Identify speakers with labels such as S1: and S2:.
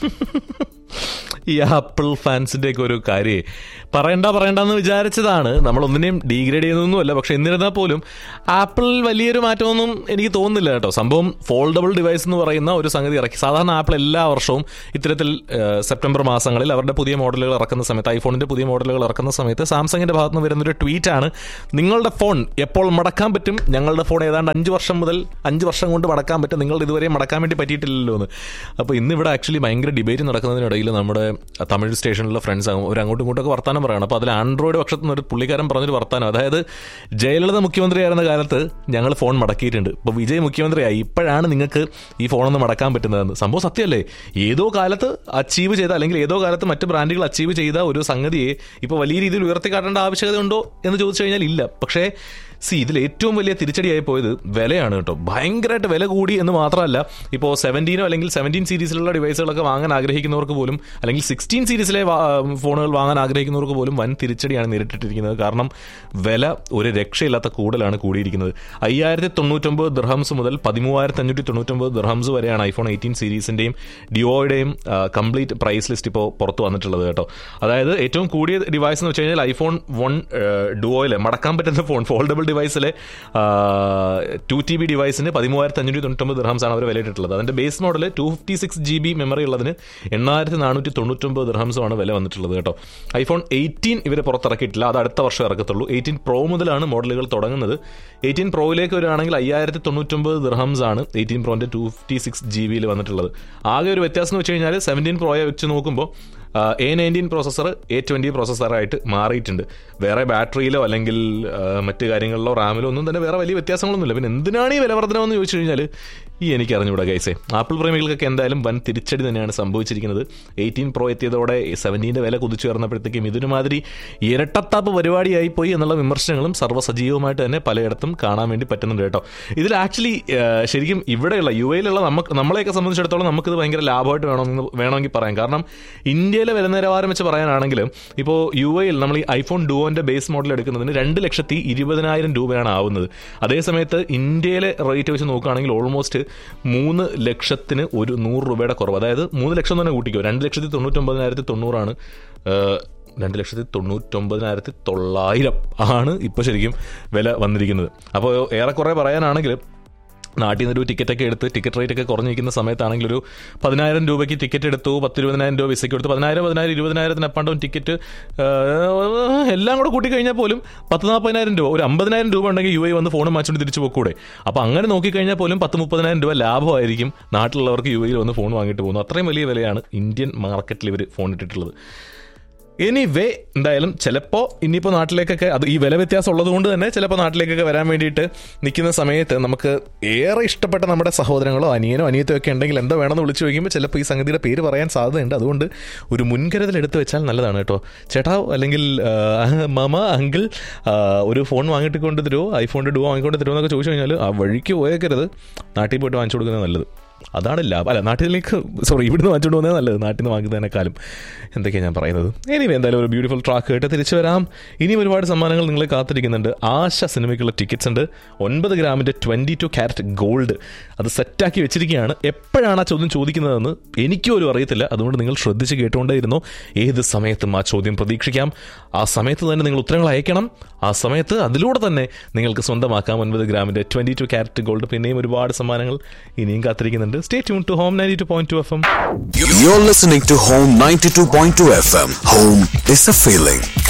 S1: ഈ ആപ്പിൾ ഫാൻസിന്റെ ഒക്കെ ഒരു കാര്യം പറയണ്ട പറയണ്ടെന്ന് വിചാരിച്ചതാണ് നമ്മൾ ഒന്നിനെയും ഡീഗ്രേഡ് ചെയ്യുന്നൊന്നുമല്ല പക്ഷെ എന്നിരുന്നാൽ പോലും ആപ്പിൾ വലിയൊരു മാറ്റമൊന്നും എനിക്ക് തോന്നുന്നില്ല കേട്ടോ സംഭവം ഫോൾഡബിൾ ഡിവൈസ് എന്ന് പറയുന്ന ഒരു സംഗതി ഇറക്കി സാധാരണ ആപ്പിൾ എല്ലാ വർഷവും ഇത്തരത്തിൽ ഏഹ്, സെപ്റ്റംബർ മാസങ്ങളിൽ അവരുടെ പുതിയ മോഡലുകൾ ഇറക്കുന്ന സമയത്ത് ഐഫോണിന്റെ പുതിയ മോഡലുകൾ ഇറക്കുന്ന സമയത്ത് സാംസങ്ങിന്റെ ഭാഗത്ത് നിന്ന് വരുന്നൊരു ട്വീറ്റാണ് നിങ്ങളുടെ ഫോൺ എപ്പോൾ മടക്കാൻ പറ്റും ഞങ്ങളുടെ ഫോൺ ഏതാണ്ട് അഞ്ച് വർഷം മുതൽ അഞ്ച് വർഷം കൊണ്ട് മടക്കാൻ പറ്റും നിങ്ങളുടെ ഇതുവരെ മടക്കാൻ വേണ്ടി പറ്റിയിട്ടില്ലല്ലോ എന്ന് അപ്പോൾ ഇന്ന് ഇവിടെ ആക്ച്വലി ഭയങ്കര ഡിബേറ്റ് നടക്കുന്നതിനിടയിൽ നമ്മുടെ തമിഴ് സ്റ്റേഷനിലെ ഫ്രണ്ട്സ് ഒരു അങ്ങോട്ടും ഇങ്ങോട്ടൊക്കെ വർത്താനം പറയണം അപ്പോൾ അതിൽ ആൻഡ്രോയിഡ് പക്ഷത്തു നിന്ന് ഒരു പുള്ളിക്കാരൻ പറഞ്ഞൊരു വർത്താനം അതായത് ജയലളിത മുഖ്യമന്ത്രിയായിരുന്ന കാലത്ത് ഞങ്ങൾ ഫോൺ മടക്കിയിട്ടുണ്ട് ഇപ്പോൾ വിജയ് മുഖ്യമന്ത്രിയായി ഇപ്പോഴാണ് നിങ്ങൾക്ക് ഈ ഫോണൊന്ന് മടക്കാൻ പറ്റുന്നതെന്ന് സംഭവം സത്യമല്ലേ ഏതോ കാലത്ത് അച്ചീവ് ചെയ്ത അല്ലെങ്കിൽ ഏതോ കാലത്ത് മറ്റ് ബ്രാൻഡുകൾ അച്ചീവ് ചെയ്ത ഒരു സംഗതിയെ ഇപ്പോൾ വലിയ രീതിയിൽ ഉയർത്തിക്കാട്ടേണ്ട ആവശ്യകത ഉണ്ടോ എന്ന് ചോദിച്ചു കഴിഞ്ഞാൽ ഇല്ല പക്ഷേ സി ഇതിൽ ഏറ്റവും വലിയ തിരിച്ചടിയായി പോയത് വിലയാണ് കേട്ടോ ഭയങ്കരമായിട്ട് വില കൂടി എന്ന് മാത്രമല്ല ഇപ്പോൾ സെവൻറ്റീനോ അല്ലെങ്കിൽ സെവൻറ്റീൻ സീരീസിലുള്ള ഡിവൈസുകളൊക്കെ വാങ്ങാൻ ആഗ്രഹിക്കുന്നവർക്ക് പോലും അല്ലെങ്കിൽ സിക്സ്റ്റീൻ സീരീസിലെ വാ- ഫോണുകൾ വാങ്ങാൻ ആഗ്രഹിക്കുന്നവർക്ക് പോലും വൻ തിരിച്ചടിയാണ് നേരിട്ടിട്ടിരിക്കുന്നത് കാരണം വില ഒരു രക്ഷയില്ലാത്ത കൂടുതലാണ് കൂടിയിരിക്കുന്നത് അയ്യായിരത്തി തൊണ്ണൂറ്റൊമ്പത് ദിർഹംസ് മുതൽ പതിമൂവായിരത്തി അഞ്ഞൂറ്റി തൊണ്ണൂറ്റൊമ്പത് ദിർഹംസ് വരെയാണ് ഐഫോൺ എയ്റ്റീൻ സീരീസിൻ്റെയും ഡിയോയുടെയും കംപ്ലീറ്റ് പ്രൈസ് ലിസ്റ്റ് ഇപ്പോൾ പുറത്ത് വന്നിട്ടുള്ളത് കേട്ടോ അതായത് ഏറ്റവും കൂടിയ ഡിവൈസ് എന്ന് വെച്ച് കഴിഞ്ഞാൽ ഐഫോൺ വൺ ഡുവോയിലെ മടക്കാൻ പറ്റുന്ന ഫോൺ ഫോൾഡബിൾ ഡിവൈസിലെ ടു ടി ബി ഡിവൈസിന് പതിമൂവായിരത്തി അഞ്ഞൂറ്റി തൊണ്ണൂറ്റൊമ്പത് ദിർഹംസ് ആണ് അവർ വിലയിട്ടിട്ടുള്ളത് അതിന്റെ base model two fifty six G B memory ഉള്ളതിന് എണ്ണായിരത്തി നാനൂറ്റി തൊണ്ണൂറ്റൊമ്പത് ദിർഹംസുമാണ് വില വന്നിട്ടുള്ളത് കേട്ടോ ഐഫോൺ എയ്റ്റീൻ ഇവർ പുറത്തിറക്കിയിട്ടില്ല അത് അടുത്ത വർഷം ഇറക്കത്തുള്ളൂ എയ്റ്റീൻ പ്രോ മുതലാണ് മോഡലുകൾ തുടങ്ങുന്നത് എയ്റ്റീൻ പ്രോയിലേക്ക് വരികയാണെങ്കിൽ അയ്യായിരത്തി തൊണ്ണൂറ്റൊമ്പത് ദിർഹംസ് ആണ് എയ്റ്റീൻ പ്രോന്റെ ടു ഫിഫ്റ്റി സിക്സ് ജി ബിയിൽ വന്നിട്ടുള്ളത് ആകെ ഒരു വ്യത്യാസം എന്ന് വെച്ച് കഴിഞ്ഞാൽ സെവൻറ്റീൻ പ്രോയെ വെച്ച് നോക്കുമ്പോൾ A nineteen processor A twenty പ്രോസസ്സറായിട്ട് മാറിയിട്ടുണ്ട് വേറെ ബാറ്ററിയിലോ അല്ലെങ്കിൽ ആ, മറ്റ് കാര്യങ്ങളിലോ റാമിലോ ഒന്നും തന്നെ വേറെ വലിയ വ്യത്യാസങ്ങളൊന്നുമില്ല പിന്നെ എന്തിനാണ് ഈ വില വർധനമെന്ന് ചോദിച്ചു കഴിഞ്ഞാൽ ഈ എനിക്ക് അറിഞ്ഞൂടാ ഗൈസേ ആപ്പിൾ പ്രേമികൾക്കൊക്കെ എന്തായാലും വൻ തിരിച്ചടി തന്നെയാണ് സംഭവിച്ചിരിക്കുന്നത് എയ്റ്റീൻ പ്രോ എത്തിയതോടെ സെവൻറ്റീൻ്റെ വില കുതിച്ചു കയറുന്നപ്പോഴത്തേക്കും ഇതിനുമാതിരി ഇരട്ടത്താപ്പ് പരിപാടിയായി പോയി എന്നുള്ള വിമർശനങ്ങളും സർവ്വസജീവമായിട്ട് തന്നെ പലയിടത്തും കാണാൻ വേണ്ടി പറ്റുന്നുണ്ട് കേട്ടോ ഇതിൽ ആക്ച്വലി ശരിക്കും ഇവിടെയുള്ള യു എയിലുള്ള നമുക്ക് നമ്മളെയൊക്കെ സംബന്ധിച്ചിടത്തോളം നമുക്കിത് ഭയങ്കര ലാഭമായിട്ട് വേണമെന്ന് വേണമെങ്കിൽ പറയാം കാരണം ഇന്ത്യയിലെ വില നിലവാരം വെച്ച് പറയാനാണെങ്കിൽ ഇപ്പോൾ യു എയിൽ നമ്മൾ ഈ ഐഫോൺ ഡുവോന്റെ ബേസ് മോഡൽ എടുക്കുന്നതിന് രണ്ട് ലക്ഷത്തി ഇരുപതിനായിരം രൂപയാണ് ആവുന്നത് അതേസമയത്ത് ഇന്ത്യയിലെ റേറ്റ് വെച്ച് നോക്കുകയാണെങ്കിൽ ഓൾമോസ്റ്റ് മൂന്ന് ലക്ഷത്തിന് ഒരു നൂറ് രൂപയുടെ കുറവ് അതായത് മൂന്ന് ലക്ഷം തന്നെ കൂട്ടിക്കോ രണ്ട് ലക്ഷത്തി തൊണ്ണൂറ്റൊമ്പതിനായിരത്തി തൊണ്ണൂറാണ് ഏഹ്, രണ്ട് ലക്ഷത്തി തൊണ്ണൂറ്റൊമ്പതിനായിരത്തി തൊള്ളായിരം ആണ് ഇപ്പോൾ ശരിക്കും വില വന്നിരിക്കുന്നത് അപ്പോൾ ഏറെക്കുറെ പറയാനാണെങ്കിൽ നാട്ടിൽ നിന്നൊരു ടിക്കറ്റൊക്കെ എടുത്ത് ടിക്കറ്റ് റേറ്റ് ഒക്കെ കുറഞ്ഞിരിക്കുന്ന സമയത്താണെങ്കിൽ ഒരു പതിനായിരം രൂപയ്ക്ക് ടിക്കറ്റ് എടുത്തു പത്തിരുപതിനായിരം രൂപ വിസയ്ക്ക് എടുത്തു പതിനായിരം പതിനായിരം ഇരുപതിനായിരത്തിന് അപ്പാണ്ടും ടിക്കറ്റ് ഏഹ്, എല്ലാം കൂടെ കൂട്ടി കഴിഞ്ഞാൽ പോലും പത്ത് നാൽപ്പതിനായിരം രൂപ ഒരു അമ്പതിനായിരം രൂപ ഉണ്ടെങ്കിൽ യു ഐ വന്ന് ഫോൺ മാറ്റിക്കൊണ്ട് തിരിച്ചു പോക്കൂടെ അപ്പോൾ അങ്ങനെ നോക്കിക്കഴിഞ്ഞാൽ പോലും പത്ത് മുപ്പതിനായിരം രൂപ ലാഭമായിരിക്കും നാട്ടിലുള്ളവർക്ക് യു ഐയിൽ വന്ന് ഫോൺ വാങ്ങിയിട്ട് പോകുന്നു അത്രയും വലിയ വിലയാണ് ഇന്ത്യൻ മാർക്കറ്റിൽ ഇവർ ഫോൺ ഇട്ടിട്ടുള്ളത് എനിവേ എന്തായാലും ചിലപ്പോൾ ഇനിയിപ്പോൾ നാട്ടിലേക്കൊക്കെ അത് ഈ വില വ്യത്യാസം ഉള്ളത് കൊണ്ട് തന്നെ ചിലപ്പോൾ നാട്ടിലേക്കൊക്കെ വരാൻ വേണ്ടിയിട്ട് നിൽക്കുന്ന സമയത്ത് നമുക്ക് ഏറെ ഇഷ്ടപ്പെട്ട നമ്മുടെ സഹോദരങ്ങളോ അനിയനോ അനിയത്തോ ഒക്കെ ഉണ്ടെങ്കിൽ എന്താ വേണമെന്ന് വിളിച്ചു ചോദിക്കുമ്പോൾ ചിലപ്പോൾ ഈ സംഗതിയുടെ പേര് പറയാൻ സാധ്യതയുണ്ട് അതുകൊണ്ട് ഒരു മുൻകരുതൽ എടുത്തു വെച്ചാൽ നല്ലതാണ് കേട്ടോ ചേട്ടാ അല്ലെങ്കിൽ ആ, മാമ അങ്കിൾ ആ, ഒരു ഫോൺ വാങ്ങിയിട്ട് കൊണ്ട് തരുമോ ഐഫോണിൻ്റെ ഡുവോ വാങ്ങിക്കൊണ്ട് തരുമോ എന്നൊക്കെ ചോദിച്ചു കഴിഞ്ഞാൽ ആ വഴിക്ക് പോയേക്കരുത് നാട്ടിൽ പോയിട്ട് വാങ്ങിച്ചു കൊടുക്കുന്നത് നല്ലത് അതാണ് ലാഭം അല്ല നാട്ടിലേക്ക് സോറി ഇവിടുന്ന് വാങ്ങിച്ചുകൊണ്ട് പോകുന്നത് നല്ലത് നാട്ടിൽ നിന്ന് വാങ്ങുന്നതിനേക്കാളും എന്തൊക്കെയാണ് ഞാൻ പറയുന്നത് എനിവേ എന്തായാലും ഒരു ബ്യൂട്ടിഫുൾ ട്രാക്ക് കേട്ട് തിരിച്ചു വരാം ഇനിയും ഒരുപാട് സമ്മാനങ്ങൾ നിങ്ങളെ കാത്തിരിക്കുന്നുണ്ട് ആശ സിനിമയ്ക്കുള്ള ടിക്കറ്റ്സ് ഉണ്ട് ഒൻപത് ഗ്രാമിൻ്റെ ട്വൻറ്റി ടു ക്യാരറ്റ് ഗോൾഡ് അത് സെറ്റാക്കി വെച്ചിരിക്കുകയാണ് എപ്പോഴാണ് ആ ചോദ്യം ചോദിക്കുന്നതെന്ന് എനിക്കും ഒരു അറിയത്തില്ല അതുകൊണ്ട് നിങ്ങൾ ശ്രദ്ധിച്ച് കേട്ടുകൊണ്ടേയിരുന്നു ഏത് സമയത്തും ആ ചോദ്യം പ്രതീക്ഷിക്കാം ആ സമയത്ത് തന്നെ നിങ്ങൾ ഉത്തരങ്ങൾ അയക്കണം ആ സമയത്ത് അതിലൂടെ തന്നെ നിങ്ങൾക്ക് സ്വന്തമാക്കാം ഒൻപത് ഗ്രാമിൻ്റെ ട്വൻറ്റി ടു ക്യാരറ്റ് ഗോൾഡ് പിന്നെയും ഒരുപാട് സമ്മാനങ്ങൾ ഇനിയും കാത്തിരിക്കുന്നുണ്ട് stay tune to home ninety two point two F M
S2: You're listening to Home 92.2 FM. Home is a feeling.